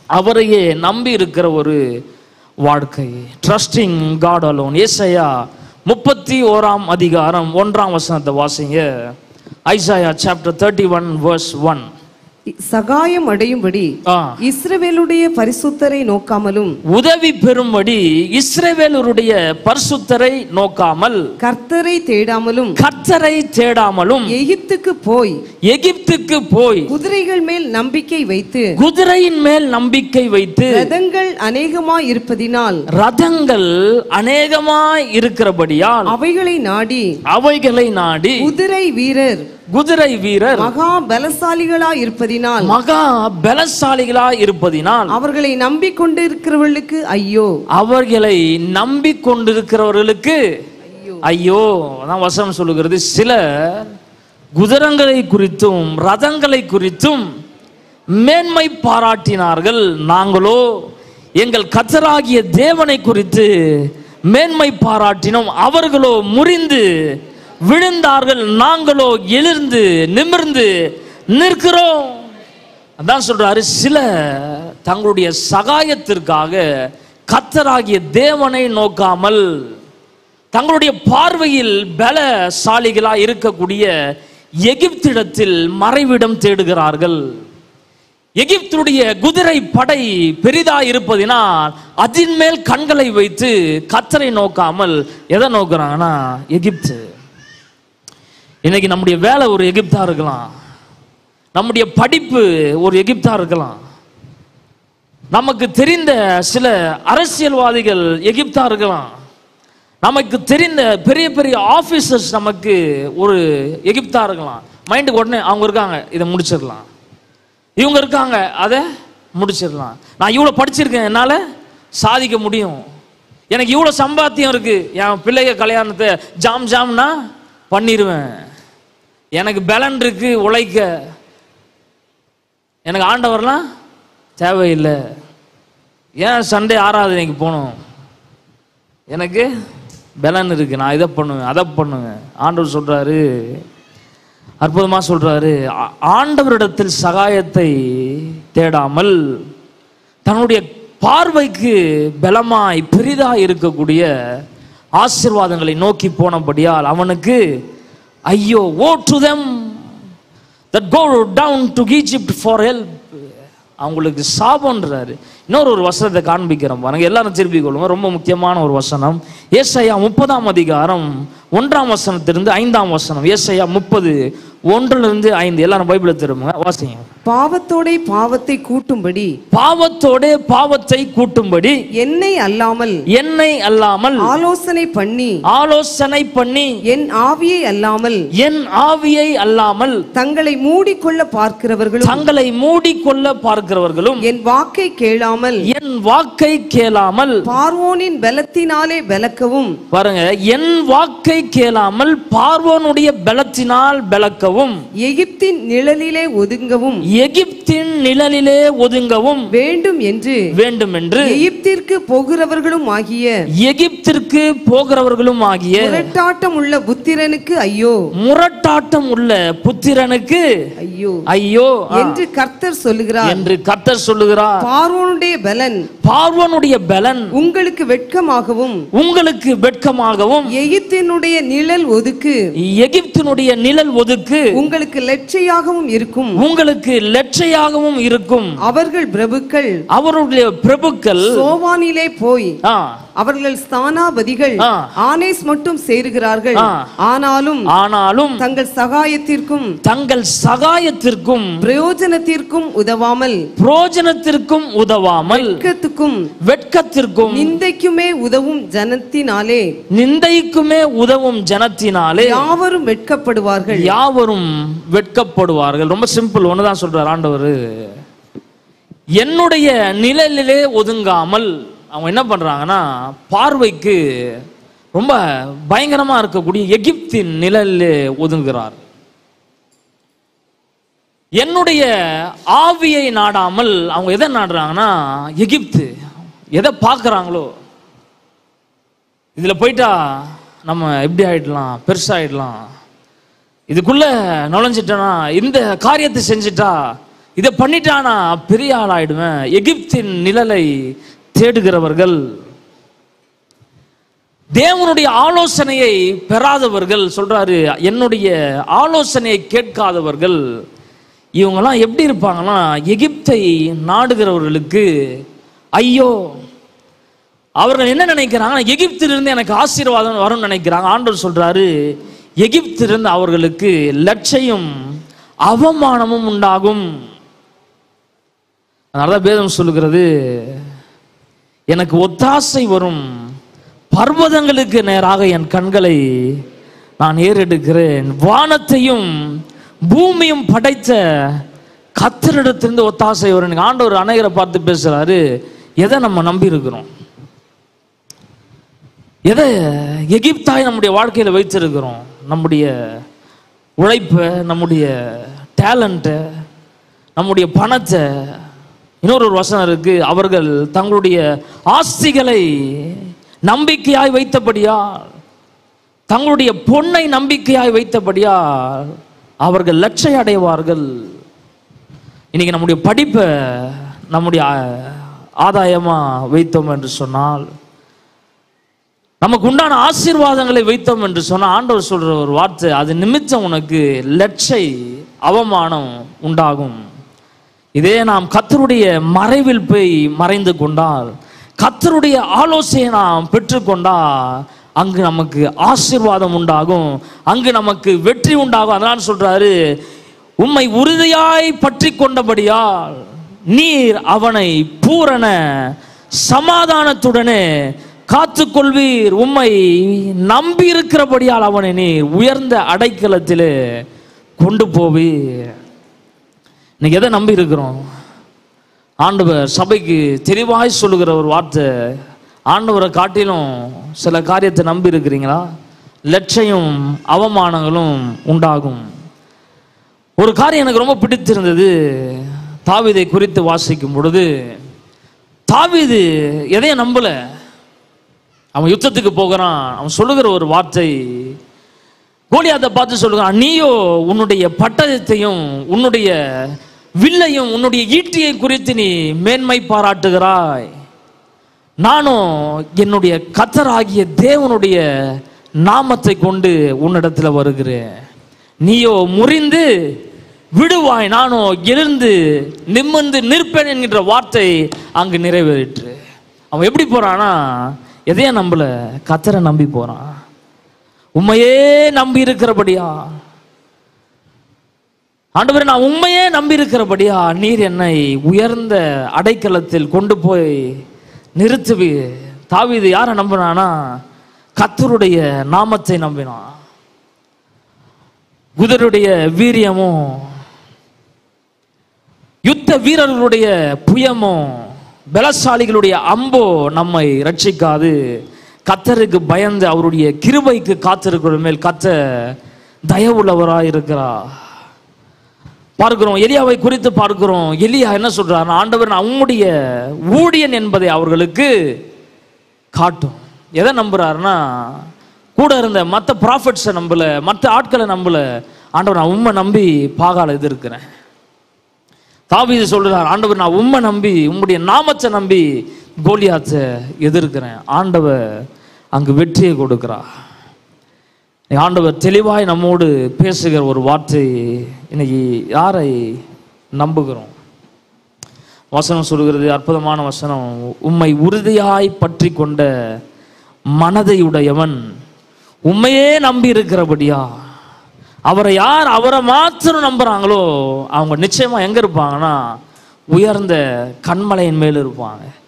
அவரையே நம்பி இருக்கிற ஒரு வாழ்க்கை ட்ரஸ்டிங் காட் அலோன் ஏசையா முப்பத்தி ஓராம் அதிகாரம் ஒன்றாம் வசனத்தை வாசிங்க Isaiah chapter thirty one verse one சகாயம் அடையும்படி ஆ இஸ்ரவேலுடைய பரிசுத்தரை நோக்காமலும் உதவி பெறும்படி இஸ்ரவேலருடைய பரிசுத்தரை நோக்காமல் கர்த்தரை தேடாமலும் கர்த்தரை தேடாமலும் எகிப்துக்கு போய் எகிப்துக்கு போய் குதிரைகள் மேல் நம்பிக்கை வைத்து குதிரையின் மேல் நம்பிக்கை வைத்து ரதங்கள் அநேகமாய் இருப்பதினால் ரதங்கள் அநேகமாய் இருக்கிறபடியால் அவைகளை நாடி அவைகளை நாடி குதிரை வீரர் குதிரை வீரர் மகா பலசாலிகளாய் இருப்பதினால் மகா பலசாலிகளாய் இருப்பதினால் அவர்களை நம்பிக்கொண்டிருக்கிறவர்களுக்கு ஐயோ அவர்களை நம்பிக்கொண்டிருக்கிறவர்களுக்கு ஐயோ அதான் வசனம் சொல்லுகிறது சிலர் குதிரங்களை குறித்தும் ரதங்களை குறித்தும் மேன்மை பாராட்டினார்கள் நாங்களோ எங்கள் கத்தராகிய தேவனை குறித்து மேன்மை பாராட்டினோம் அவர்களோ முறிந்து விழுந்தார்கள் நாங்களோ எழுந்து நிமிர்ந்து நிற்கிறோம் அதான் சொல்றாரு சில தங்களுடைய சகாயத்திற்காக கத்தராகிய தேவனை நோக்காமல் தங்களுடைய பார்வையில் பலசாலிகளா இருக்கக்கூடிய எகிப்திடத்தில் மறைவிடம் தேடுகிறார்கள் எகிப்துடைய குதிரை படை பெரிதா இருப்பதினால் அதின் மேல் கண்களை வைத்து கத்தரை நோக்காமல் எதை நோக்குறாங்கன்னா எகிப்து இன்னைக்கு நம்முடைய வேலை ஒரு எகிப்தா இருக்கலாம் நம்முடைய படிப்பு ஒரு எகிப்தா இருக்கலாம் நமக்கு தெரிந்த சில அரசியல்வாதிகள் எகிப்தா இருக்கலாம் நமக்கு தெரிந்த பெரிய பெரிய ஆபீசர்ஸ் நமக்கு ஒரு எகிப்தா இருக்கலாம் மைண்டுக்கு உடனே அவங்க இருக்காங்க இதை முடிச்சிடலாம் இவங்க இருக்காங்க அதை முடிச்சிடலாம் நான் இவ்வளோ படிச்சிருக்கேன் என்னால் சாதிக்க முடியும் எனக்கு இவ்வளோ சம்பாத்தியம் இருக்கு என் பிள்ளைக கல்யாணத்தை ஜாம் ஜாம்னா பண்ணிடுவேன் எனக்கு பலன் இருக்கு உழைக்க எனக்கு ஆண்டவர்லாம் தேவையில்லை ஏன் சண்டே ஆராதனைக்கு போகணும் எனக்கு பலன் இருக்கு நான் இதை பண்ணுவேன் அதை பண்ணுவேன் ஆண்டவர் சொல்றாரு அற்புதமா சொல்றாரு ஆ- ஆண்டவரிடத்தில் சகாயத்தை தேடாமல் தன்னுடைய பார்வைக்கு பலமாய் பெரிதா இருக்கக்கூடிய ஆசீர்வாதங்களை நோக்கி போனபடியால் அவனுக்கு ஐயோ woe to them that go down to Egypt for help அவங்களுக்கு சாபம்ன்றாரு இன்னொரு ஒரு வசனத்தை காண்பிக்கிறோம் பாருங்க எல்லாரும் திருப்பி கொள்ளுங்க ரொம்ப முக்கியமான ஒரு வசனம் ஏசாயா முப்பதாம் அதிகாரம் ஒன்றாம் வசனத்திலிருந்து ஐந்தாம் வசனம் ஏசாயா முப்பது ஒன்றிலிருந்து ஐந்து எல்லாரும் பைபிளை திரும்புங்க வாசிங்க பாவத்தோடே பாவத்தை கூட்டும்படி பாவத்தோட பாவத்தை கூட்டும்படி என்னை அல்லாமல் என்னை அல்லாமல் ஆலோசனை பண்ணி ஆலோசனை பண்ணி என் ஆவியை அல்லாமல் என் ஆவியை அல்லாமல் தங்களை மூடிக்கொள்ள பார்க்கிறவர்களும் தங்களை மூடிக்கொள்ள பார்க்கிறவர்களும் என் வாக்கை கேளாமல் என் வாக்கை கேளாமல் பார்வோனின் பலத்தினாலே பலக்கவும் பாருங்க என் வாக்கை கேளாமல் பார்வோனுடைய பலத்தினால் பலக்கவும் எகிப்தின் நிழலிலே ஒதுங்கவும் எகிப்தின் நிழலிலே ஒதுங்கவும் வேண்டும் என்று வேண்டும் என்று எகிப்திற்கு போகிறவர்களும் ஆகிய எகிப்திற்கு போகிறவர்களும் ஆகிய முரட்டாட்டம் உள்ள புத்திரனுக்கு ஐயோ முரட்டாட்டம் உள்ள புத்திரனுக்கு ஐயோ ஐயோ ஆ, என்று கர்த்தர் சொல்லுகிறார் என்று கர்த்தர் சொல்லுகிறார் பார்வோனுடைய பலன் பார்வோனுடைய பலன் உங்களுக்கு வெட்கமாகவும் உங்களுக்கு வெட்கமாகவும் எகிப்தினுடைய நிழல் ஒதுக்கு எகிப்தினுடைய நிழல் ஒதுக்கு உங்களுக்கு லட்சையாகவும் இருக்கும் உங்களுக்கு லட்சையாகவும் இருக்கும் அவர்கள் பிரபுக்கள் அவருடைய பிரபுக்கள் சோவானிலே போய் ஆ, அவர்கள் ஸ்தானாபதிகள் ஆ. ஆனேஸ் மட்டும் சேருகிறார்கள் ஆ. ஆனாலும் ஆனாலும் தங்கள் சகாயத்திற்கும் தங்கள் சகாயத்திற்கும் பிரயோஜனத்திற்கும் உதவாமல் புரோஜனத்திற்கும் உதவாமல் வெட்கத்துக்கும் வெட்கத்திற்கும் நிந்தைக்குமே உதவும் ஜனத்தினாலே நிந்தைக்குமே உதவும் ஜனத்தினாலே யாவரும் வெட்கப்படுவார்கள் யாவரும் வெட்கப்படுவார்கள் ரொம்ப சிம்பிள் ஒண்ணுதான் சொல்றார் ஆண்டவர் என்னுடைய நிழலிலே ஒதுங்காமல் அவங்க என்ன பண்றாங்கன்னா பார்வைக்கு ரொம்ப பயங்கரமா இருக்கக்கூடிய எகிப்தின் நிழலிலே ஒதுங்குகிறார் என்னுடைய ஆவியை நாடாமல் அவங்க எதை நாடுறாங்கன்னா எகிப்து எதை பார்க்கறாங்களோ இதுல போயிட்டா நம்ம எப்படி ஆயிடலாம் பெருசாயிடலாம் இதுக்குள்ள நுழைஞ்சிட்டோன்னா இந்த காரியத்தை செஞ்சுட்டா இதை பண்ணிட்டானா பெரிய ஆள் ஆயிடுவேன் எகிப்தின் நிழலை தேடுகிறவர்கள் தேவனுடைய ஆலோசனையை பெறாதவர்கள் சொல்றாரு என்னுடைய ஆலோசனையை கேட்காதவர்கள் இவங்கெல்லாம் எப்படி இருப்பாங்கன்னா எகிப்தை நாடுகிறவர்களுக்கு ஐயோ அவர்கள் என்ன நினைக்கிறாங்க எகிப்திலிருந்து எனக்கு ஆசீர்வாதம் வரும்னு நினைக்கிறாங்க ஆண்டவர் சொல்றாரு எகிப்திலிருந்து அவர்களுக்கு லட்சையும் அவமானமும் உண்டாகும் அதனாலதான் வேதம் சொல்லுகிறது எனக்கு ஒத்தாசை வரும் பர்வதங்களுக்கு நேராக என் கண்களை நான் ஏறெடுக்கிறேன் வானத்தையும் பூமியும் படைத்த கத்தரிடத்திலிருந்து ஒத்தாசை வரும் இன்னைக்கு ஆண்டவர் அநேகரை பார்த்து பேசுறாரு எதை நம்ம நம்பி இருக்கிறோம் எதை எகிப்தாய் நம்முடைய வாழ்க்கையில் வைத்திருக்கிறோம் நம்முடைய உழைப்பை நம்முடைய டேலண்ட்டை நம்முடைய பணத்தை இன்னொரு ஒரு வசனம் இருக்கு அவர்கள் தங்களுடைய ஆஸ்திகளை நம்பிக்கையாய் வைத்தபடியால் தங்களுடைய பொன்னை நம்பிக்கையாய் வைத்தபடியால் அவர்கள் லட்சை அடைவார்கள் இன்னைக்கு நம்முடைய படிப்பை நம்முடைய ஆ- ஆதாயமா வைத்தோம் என்று சொன்னால் நமக்கு உண்டான ஆசீர்வாதங்களை வைத்தோம் என்று சொன்ன ஆண்டவர் சொல்ற ஒரு வார்த்தை அது நிமித்தம் உனக்கு லட்சை அவமானம் உண்டாகும் இதே நாம் கத்தருடைய மறைவில் போய் மறைந்து கொண்டால் கத்தருடைய ஆலோசனையை நாம் பெற்றுக்கொண்டால் அங்கு நமக்கு ஆசீர்வாதம் உண்டாகும் அங்கு நமக்கு வெற்றி உண்டாகும் அதனால் சொல்றாரு உம்மை உறுதியாய் பற்றி கொண்டபடியால் நீர் அவனை பூரண சமாதானத்துடனே காத்துக்கொள்வீர் உம்மை நம்பி இருக்கிறபடியால் அவனை நீர் உயர்ந்த அடைக்கலத்திலே கொண்டு போவீர் இன்னைக்கு எதை நம்பி இருக்கிறோம் ஆண்டவர் சபைக்கு தெளிவாய் சொல்லுகிற ஒரு வார்த்தை ஆண்டவரை காட்டிலும் சில காரியத்தை நம்பி இருக்கிறீங்களா லட்சையும் அவமானங்களும் உண்டாகும் ஒரு காரியம் எனக்கு ரொம்ப பிடித்திருந்தது தாவீதை குறித்து வாசிக்கும் பொழுது தாவீது எதையும் நம்பல அவன் யுத்தத்துக்கு போகிறான் அவன் சொல்லுகிற ஒரு வார்த்தை கோலியாத்தை பார்த்து சொல்லுகிறான் நீயோ உன்னுடைய பட்டயத்தையும் உன்னுடைய வில்லையும் உன்னுடைய ஈட்டியை குறித்து நீ மேன்மை பாராட்டுகிறாய் நானும் என்னுடைய கத்தராகிய தேவனுடைய நாமத்தை கொண்டு உன்னிடத்தில் வருகிறேன் நீயோ முறிந்து விடுவாய் நானோ எழுந்து நிமிர்ந்து நிற்பேன் என்கின்ற வார்த்தை அங்கு நிறைவேறிற்று அவன் எப்படி போறானா எதையும் நம்பல கத்தரை நம்பி போறான் உண்மையே நம்பி இருக்கிறபடியா ஆண்டவரே நான் உண்மையே நம்பி இருக்கிறபடியா நீர் என்னை உயர்ந்த அடைக்கலத்தில் கொண்டு போய் நிறுத்துவி தாவீது யாரை நம்பினானா கத்தருடைய நாமத்தை நம்பினான் குதிரையுடைய வீரியமும் யுத்த வீரர்களுடைய புயமும் பலசாலிகளுடைய அம்போ நம்மை ரட்சிக்காது கத்தருக்கு பயந்து அவருடைய கிருபைக்கு காத்திருக்கிற மேல் கத்த தயவுள்ளவராய் இருக்கிறார் பார்க்கிறோம் எலியாவை குறித்து பார்க்கிறோம் எலியா என்ன சொல்றார் ஆண்டவர் நான் உம்முடைய ஊழியன் என்பதை அவர்களுக்கு காட்டும் எதை நம்புறாருன்னா கூட இருந்த மற்ற ப்ராஃபிட்ஸை நம்பல மற்ற ஆட்களை நம்பல ஆண்டவர் நான் உண்மை நம்பி பாகால எதிர்க்கிறேன் தாவீது சொல்றார் ஆண்டவர் நான் உண்மை நம்பி உம்முடைய நாமத்தை நம்பி கோலியாத்தை எதிர்க்கிறேன் ஆண்டவர் அங்கு வெற்றியை கொடுக்கிறார் இன்னைக்கு ஆண்டவர் தெளிவாய் நம்மோடு பேசுகிற ஒரு வார்த்தை இன்னைக்கு யாரை நம்புகிறோம் வசனம் சொல்கிறது அற்புதமான வசனம் உம்மை உறுதியாய் பற்றி கொண்ட மனதையுடையவன் உண்மையே நம்பி இருக்கிறபடியா அவரை யார் அவரை மாத்திரம் நம்புறாங்களோ அவங்க நிச்சயமா எங்க இருப்பாங்கன்னா உயர்ந்த கண்மலையின் மேல் இருப்பாங்க